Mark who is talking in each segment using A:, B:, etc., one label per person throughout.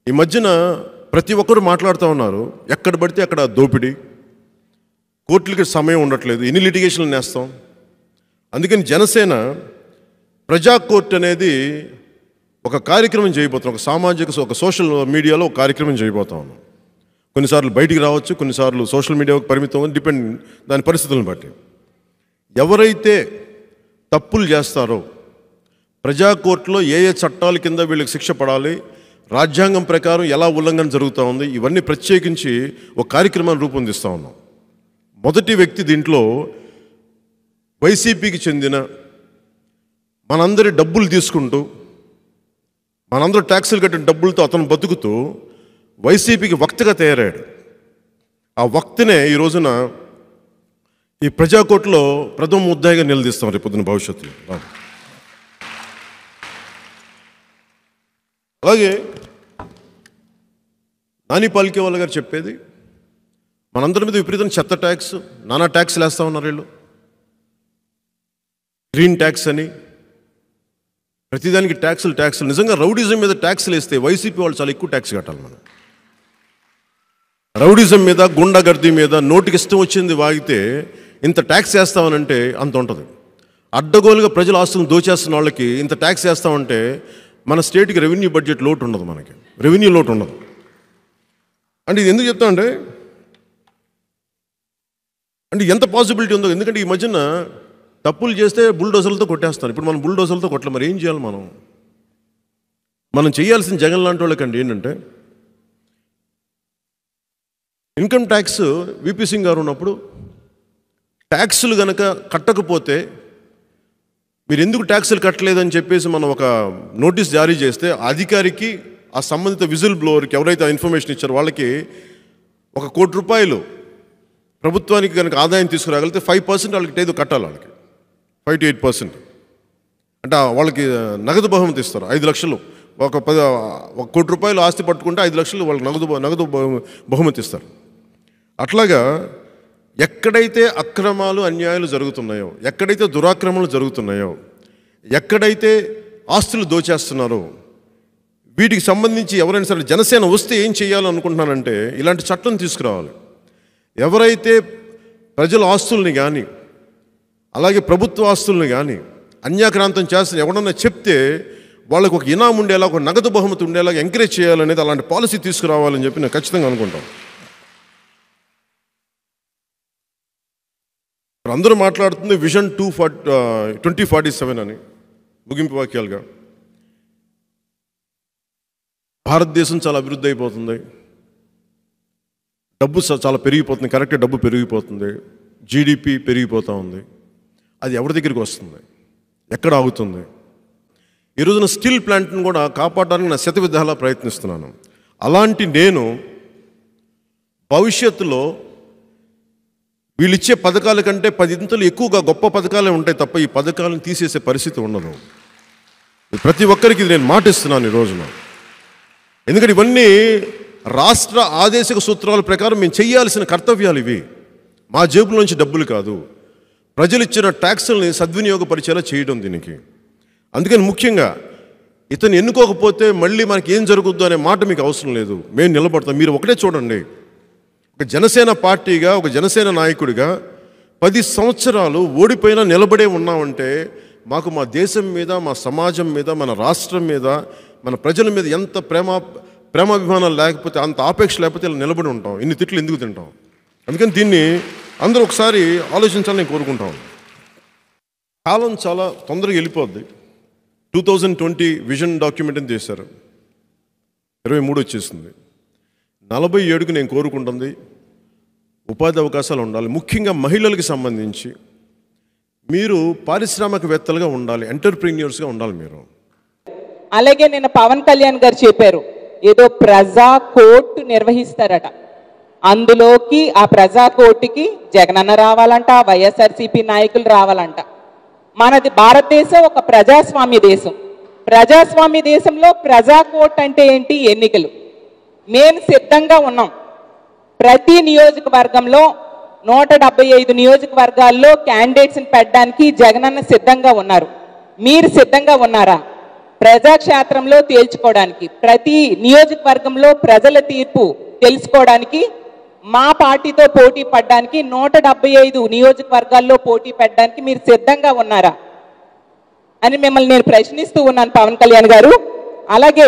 A: ఈ మధ్యన ప్రతి ఒక్కరు మాట్లాడుతూ ఉన్నారు ఎక్కడ పడితే అక్కడ దోపిడీ కోర్టులకి సమయం ఉండట్లేదు ఎన్ని లిటిగేషన్లు నేస్తాం అందుకని జనసేన ప్రజా కోర్టు అనేది ఒక కార్యక్రమం చేయబోతున్నాం ఒక సామాజిక ఒక సోషల్ మీడియాలో ఒక కార్యక్రమం చేయబోతా ఉన్నాం కొన్నిసార్లు బయటికి రావచ్చు కొన్నిసార్లు సోషల్ మీడియాకు పరిమితం డిపెండ్ దాని పరిస్థితులను బట్టి ఎవరైతే తప్పులు చేస్తారో ప్రజా కోర్టులో ఏ ఏ చట్టాల కింద వీళ్ళకి శిక్ష పడాలి రాజ్యాంగం ప్రకారం ఎలా ఉల్లంఘన జరుగుతూ ఉంది ఇవన్నీ ప్రత్యేకించి ఒక కార్యక్రమాన్ని రూపొందిస్తూ ఉన్నాం మొదటి వ్యక్తి దీంట్లో వైసీపీకి చెందిన మనందరి డబ్బులు తీసుకుంటూ మనందరూ ట్యాక్సులు కట్టిన డబ్బులతో అతను బతుకుతూ వైసీపీకి వక్తగా తయారాడు ఆ వక్తనే ఈ రోజున ఈ ప్రజాకోర్టులో ప్రథమ ముద్దాయిగా నిలదీస్తాం రేపు పొద్దున భవిష్యత్తులో రాము. అలాగే నాని పాలికే వాళ్ళ గారు చెప్పేది మనందరి మీద విపరీతం చెత్త ట్యాక్స్ నానా ట్యాక్స్లు వేస్తా ఉన్నారు వీళ్ళు గ్రీన్ ట్యాక్స్ అని ప్రతిదానికి ట్యాక్సులు ట్యాక్సులు నిజంగా రౌడిజం మీద ట్యాక్స్లు వేస్తే వైసీపీ వాళ్ళు చాలా ఎక్కువ ట్యాక్స్ కట్టాలి మనం రౌడిజం మీద గుండాగర్దీ మీద నోటికి ఇష్టం వచ్చింది వాగితే ఇంత ట్యాక్స్ వేస్తామనంటే అంత ఉంటుంది అడ్డగోలుగా ప్రజల ఆస్తులను దోచేస్తున్న వాళ్ళకి ఇంత ట్యాక్స్ వేస్తామంటే మన స్టేట్కి రెవెన్యూ బడ్జెట్ లోటు ఉండదు మనకి రెవెన్యూ లోటు ఉండదు అంటే ఇది ఎందుకు చెప్తా అంటే అంటే ఎంత పాసిబిలిటీ ఉందో ఎందుకంటే ఈ మధ్యన తప్పులు చేస్తే బుల్డోజర్లతో కొట్టేస్తారు ఇప్పుడు మనం బుల్డోజర్లతో కొట్టలే మరి ఏం చేయాలి మనం మనం చేయాల్సిన జగన్ లాంటి వాళ్ళకండి ఏంటంటే ఇన్కమ్ ట్యాక్స్ విపి సింగ్ గారు ఉన్నప్పుడు ట్యాక్సులు గనక కట్టకపోతే మీరు ఎందుకు ట్యాక్సులు కట్టలేదని చెప్పేసి మనం ఒక నోటీస్ జారీ చేస్తే ఆ అధికారికి ఆ సంబంధిత విజిల్ బ్లోవర్కి ఎవరైతే ఆ ఇన్ఫర్మేషన్ ఇచ్చారో వాళ్ళకి ఒక కోటి రూపాయలు ప్రభుత్వానికి కనుక ఆదాయం తీసుకురాగలిగితే ఫైవ్ పర్సెంట్ వాళ్ళకి ఏదో కట్టాలి వాళ్ళకి ఫైవ్ టు ఎయిట్ పర్సెంట్ అంటే ఆ వాళ్ళకి నగదు బహుమతి ఇస్తారు ఐదు లక్షలు ఒక పది ఒక కోటి రూపాయలు ఆస్తి పట్టుకుంటే ఐదు లక్షలు వాళ్ళకి నగదు బహు- నగదు బహు- బహుమతి ఇస్తారు అట్లాగా ఎక్కడైతే అక్రమాలు అన్యాయాలు జరుగుతున్నాయో ఎక్కడైతే దురాక్రమణలు జరుగుతున్నాయో ఎక్కడైతే ఆస్తులు దోచేస్తున్నారో వీటికి సంబంధించి ఎవరైనా సరే జనసేన వస్తే ఏం చేయాలనుకుంటున్నానంటే ఇలాంటి చట్టం తీసుకురావాలి ఎవరైతే ప్రజల ఆస్తుల్ని కానీ అలాగే ప్రభుత్వ ఆస్తుల్ని కానీ అన్యాక్రాంతం చేస్తున్న ఎవడన్నా చెప్తే వాళ్ళకు ఒక ఇనాం ఉండేలా ఒక నగదు బహుమతి ఉండేలా ఎంకరేజ్ చేయాలనేది అలాంటి పాలసీ తీసుకురావాలని చెప్పి నేను ఖచ్చితంగా అనుకుంటాను ఇప్పుడు అందరూ మాట్లాడుతుంది vision two forty twenty forty seven అని ముగింపు వాక్యాలుగా భారతదేశం చాలా అభివృద్ధి అయిపోతుంది డబ్బు స- చాలా పెరిగిపోతుంది కరెక్ట్ డబ్బు పెరిగిపోతుంది జీడిపి పెరిగిపోతూ ఉంది అది ఎవరి దగ్గరికి వస్తుంది ఎక్కడ ఆగుతుంది ఈ రోజున స్టీల్ ప్లాంట్ని కూడా కాపాడడానికి నా శత విధాలా ప్రయత్నిస్తున్నాను అలాంటి నేను భవిష్యత్తులో వీళ్ళు ఇచ్చే పథకాల కంటే పదింతలు ఎక్కువగా గొప్ప పథకాలే ఉంటాయి తప్ప ఈ పథకాలను తీసేసే పరిస్థితి ఉండదు ప్రతి ఒక్కరికి ఇది నేను మాటిస్తున్నాను ఈ రోజున ఎందుకంటే ఇవన్నీ రాష్ట్ర ఆదేశిక సూత్రాల ప్రకారం మేము చేయాల్సిన కర్తవ్యాలు ఇవి మా జేబులోంచి డబ్బులు కాదు ప్రజలు ఇచ్చిన ట్యాక్సుల్ని సద్వినియోగపరిచేలా చేయడం దీనికి అందుకని ముఖ్యంగా ఇతను ఎన్నుకోకపోతే మళ్ళీ మనకి ఏం జరుగుద్దు అనే మాట మీకు అవసరం లేదు మేము నిలబడతాం మీరు ఒకటే చూడండి ఒక జనసేన పార్టీగా ఒక జనసేన నాయకుడిగా పది సంవత్సరాలు ఓడిపోయినా నిలబడే ఉన్నామంటే మాకు మా దేశం మీద మా సమాజం మీద మన రాష్ట్రం మీద మన ప్రజల మీద ఎంత ప్రేమ ప్రేమాభిమానాలు లేకపోతే అంత ఆపేక్ష లేకపోతే ఇలా నిలబడి ఉంటాం ఇన్ని తిట్లు ఎందుకు తింటాం అందుకని దీన్ని అందరూ ఒకసారి ఆలోచించాలని నేను కోరుకుంటాం కాలం చాలా తొందరగా వెళ్ళిపోద్ది two thousand twenty vision document అని చేశారు ఇరవై మూడు వచ్చేసింది నలభై ఏడుకు నేను కోరుకుంటుంది ఉపాధి అవకాశాలు ఉండాలి ముఖ్యంగా మహిళలకు సంబంధించి మీరు పారిశ్రామికవేత్తలుగా ఉండాలి ఎంటర్ప్రీనియర్స్గా ఉండాలి మీరు
B: అలాగే నిన్న పవన్ కళ్యాణ్ గారు చెప్పారు ఏదో ప్రజా కోర్టు నిర్వహిస్తారట అందులోకి ఆ ప్రజా కోర్టుకి జగనన్న రావాలంట వైఎస్ఆర్సీపీ నాయకులు రావాలంట మనది భారతదేశం ఒక ప్రజాస్వామ్య దేశం ప్రజాస్వామ్య దేశంలో ప్రజా కోర్టు అంటే ఏంటి ఎన్నికలు మేము సిద్ధంగా ఉన్నాం ప్రతి నియోజకవర్గంలో నూట డెబ్బై ఐదు నియోజకవర్గాల్లో క్యాండిడేట్స్ని పెట్టడానికి జగనన్న సిద్ధంగా ఉన్నారు మీరు సిద్ధంగా ఉన్నారా ప్రజాక్షేత్రంలో తేల్చుకోవడానికి ప్రతి నియోజకవర్గంలో ప్రజల తీర్పు తెలుసుకోవడానికి మా పార్టీతో పోటీ పడడానికి నూట డెబ్బై ఐదు నియోజకవర్గాల్లో పోటీ పెట్టడానికి మీరు సిద్ధంగా ఉన్నారా అని మిమ్మల్ని నేను ప్రశ్నిస్తూ ఉన్నాను పవన్ కళ్యాణ్ గారు అలాగే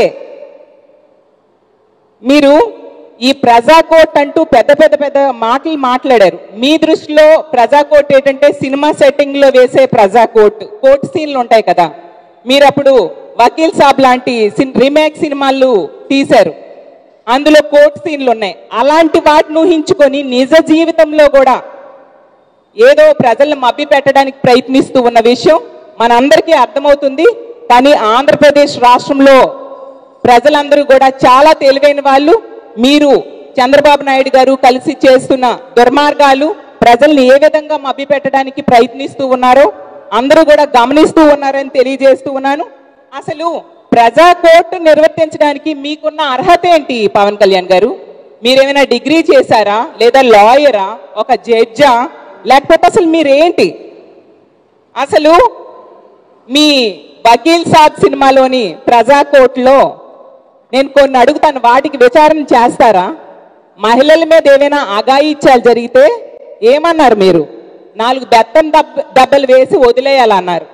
B: మీరు ఈ ప్రజాకోట్ అంటూ పెద్ద పెద్ద పెద్ద మాటలు మాట్లాడారు మీ దృష్టిలో ప్రజాకోట్ ఏంటంటే సినిమా సెట్టింగ్ లో వేసే ప్రజాకోట్ కోర్ట్ సీన్లు ఉంటాయి కదా మీరు అప్పుడు వకీల్ సాబ్ లాంటి రీమేక్ సినిమాలు తీశారు అందులో కోర్ట్ సీన్లు ఉన్నాయి అలాంటి వాటిని ఊహించుకొని నిజ జీవితంలో కూడా ఏదో ప్రజలను మభ్య పెట్టడానికి ప్రయత్నిస్తూ ఉన్న విషయం మనందరికీ అర్థమవుతుంది కానీ ఆంధ్రప్రదేశ్ రాష్ట్రంలో ప్రజలందరూ కూడా చాలా తెలివైన వాళ్ళు మీరు చంద్రబాబు నాయుడు గారు కలిసి చేస్తున్న దుర్మార్గాలు ప్రజల్ని ఏ విధంగా మభ్య పెట్టడానికి ప్రయత్నిస్తూ ఉన్నారో అందరూ కూడా గమనిస్తూ ఉన్నారని తెలియజేస్తూ ఉన్నాను అసలు ప్రజా కోర్టు నిర్వర్తించడానికి మీకున్న అర్హత ఏంటి పవన్ కళ్యాణ్ గారు మీరేమైనా డిగ్రీ చేశారా లేదా లాయరా ఒక జడ్జా లేకపోతే అసలు మీరేంటి అసలు మీ వకీల్ సాబ్ సినిమాలోని ప్రజా కోర్టులో నేను కొన్ని అడుగుతాను వాటికి విచారణ చేస్తారా మహిళల మీద ఏమైనా అగాయిత్యాలు జరిగితే ఏమన్నారు మీరు నాలుగు బెత్తం దెబ్బ దెబ్బలు వేసి వదిలేయాలన్నారు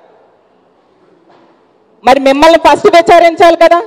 B: మరి మిమ్మల్ని ఫస్ట్ విచారించాలి కదా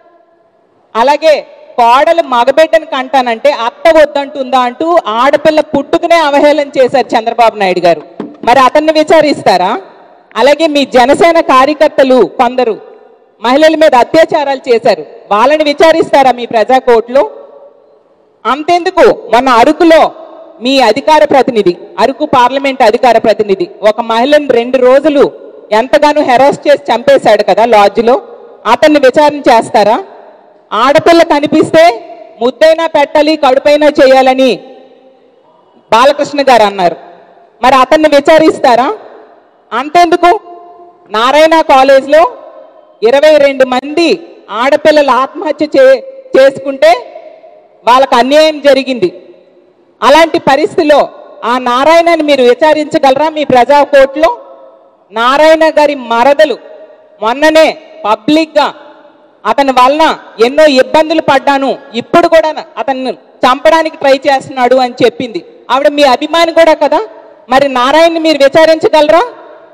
B: అలాగే కోడలు మగబిడ్డను కంటానంటే అత్త వద్దంటుందా అంటూ ఆడపిల్ల పుట్టుకునే అవహేళన చేశారు చంద్రబాబు నాయుడు గారు మరి అతన్ని విచారిస్తారా అలాగే మీ జనసేన కార్యకర్తలు కొందరు మహిళల మీద అత్యాచారాలు చేశారు వాళ్ళని విచారిస్తారా మీ ప్రజా కోర్టులో అంతెందుకు మొన్న అరకులో మీ అధికార ప్రతినిధి అరకు పార్లమెంట్ అధికార ప్రతినిధి ఒక మహిళను రెండు రోజులు ఎంతగానో హెరాస్ చేసి చంపేశాడు కదా లాడ్జ్లో అతన్ని విచారణ చేస్తారా ఆడపిల్ల కనిపిస్తే ముద్దైనా పెట్టాలి కడుపైనా చేయాలని బాలకృష్ణ గారు అన్నారు మరి అతన్ని విచారిస్తారా అంతెందుకు నారాయణ కాలేజ్లో ఇరవై రెండు మంది ఆడపిల్లలు ఆత్మహత్య చే చేసుకుంటే వాళ్ళకు అన్యాయం జరిగింది అలాంటి పరిస్థితిలో ఆ నారాయణని మీరు విచారించగలరా మీ ప్రజా కోర్టులో నారాయణ గారి మరదలు మొన్ననే పబ్లిక్గా అతని వలన ఎన్నో ఇబ్బందులు పడ్డాను ఇప్పుడు కూడా అతన్ని చంపడానికి ట్రై చేస్తున్నాడు అని చెప్పింది ఆవిడ మీ అభిమాని కూడా కదా మరి నారాయణని మీరు విచారించగలరా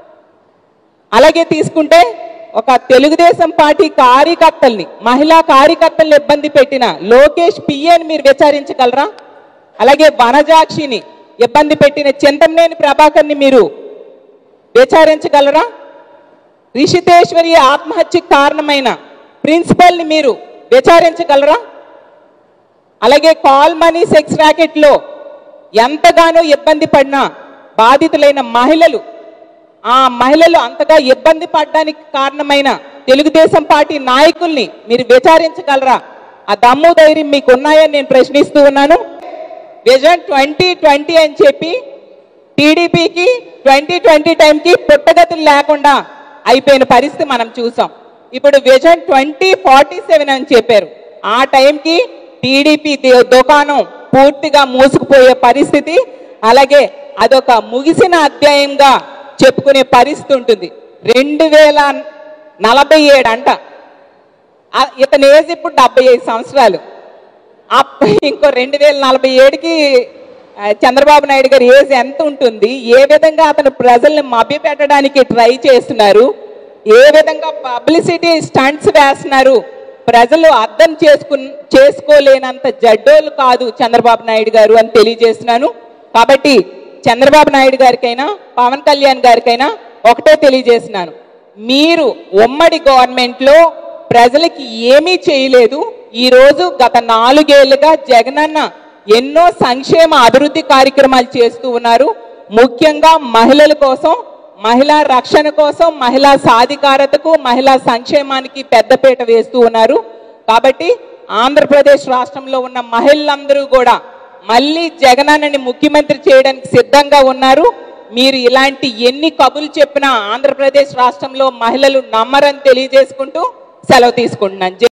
B: అలాగే తీసుకుంటే ఒక తెలుగుదేశం పార్టీ కార్యకర్తల్ని మహిళా కార్యకర్తల్ని ఇబ్బంది పెట్టిన లోకేష్ పిఏని మీరు విచారించగలరా అలాగే వనజాక్షిని ఇబ్బంది పెట్టిన చింతమనేని ప్రభాకర్ని మీరు విచారించగలరా రిషితేశ్వరి ఆత్మహత్యకు కారణమైన ప్రిన్సిపల్ని మీరు విచారించగలరా అలాగే కాల్ మనీ సెక్స్ ర్యాకెట్లో ఎంతగానో ఇబ్బంది పడిన బాధితులైన మహిళలు ఆ మహిళలు అంతగా ఇబ్బంది పడడానికి కారణమైన తెలుగుదేశం పార్టీ నాయకుల్ని మీరు విచారించగలరా ఆ దమ్ము ధైర్యం మీకు ఉన్నాయని నేను ప్రశ్నిస్తూ ఉన్నాను విజన్ ట్వంటీ ట్వంటీ అని చెప్పి టీడీపీకి ట్వంటీ ట్వంటీ టైంకి పుట్టగతులు లేకుండా అయిపోయిన పరిస్థితి మనం చూసాం ఇప్పుడు విజన్ ట్వంటీ ఫార్టీ సెవెన్ అని చెప్పారు ఆ టైంకి టీడీపీ దుకాణం పూర్తిగా మూసుకుపోయే పరిస్థితి అలాగే అదొక ముగిసిన అధ్యాయంగా చెప్పుకునే పరిస్థితి ఉంటుంది రెండు వేల నలభై ఏడు అంట ఆ, ఇతని ఏజ్ ఇప్పుడు డెబ్బై ఐదు సంవత్సరాలు అప్ప ఇంకో రెండు వేల నలభై ఏడుకి ఆ, చంద్రబాబు నాయుడు గారి ఏజ్ ఎంత ఉంటుంది ఏ విధంగా అతను ప్రజల్ని మభ్యపెట్టడానికి ట్రై చేస్తున్నారు ఏ విధంగా పబ్లిసిటీ స్టంట్స్ వేస్తున్నారు ప్రజలు అర్థం చేసుకు చేసుకోలేనంత జడ్డోలు కాదు చంద్రబాబు నాయుడు గారు అని తెలియజేస్తున్నాను కాబట్టి చంద్రబాబు నాయుడు గారికైనా పవన్ కళ్యాణ్ గారికైనా ఒకటే తెలియజేస్తున్నాను మీరు ఉమ్మడి గవర్నమెంట్లో ప్రజలకి ఏమీ చేయలేదు ఈ రోజు గత నాలుగేళ్లుగా జగనన్న ఎన్నో సంక్షేమ అభివృద్ధి కార్యక్రమాలు చేస్తూ ఉన్నారు ముఖ్యంగా మహిళల కోసం మహిళా రక్షణ కోసం మహిళా సాధికారతకు మహిళా సంక్షేమానికి పెద్దపీట వేస్తూ ఉన్నారు కాబట్టి ఆంధ్రప్రదేశ్ రాష్ట్రంలో ఉన్న మహిళలందరూ కూడా మళ్ళీ జగనన్నని ముఖ్యమంత్రి చేయడానికి సిద్ధంగా ఉన్నారు మీరు ఇలాంటి ఎన్ని కబులు చెప్పినా ఆంధ్రప్రదేశ్ రాష్ట్రంలో మహిళలు నమ్మరని తెలియజేసుకుంటూ సెలవు తీసుకుంటున్నాను జై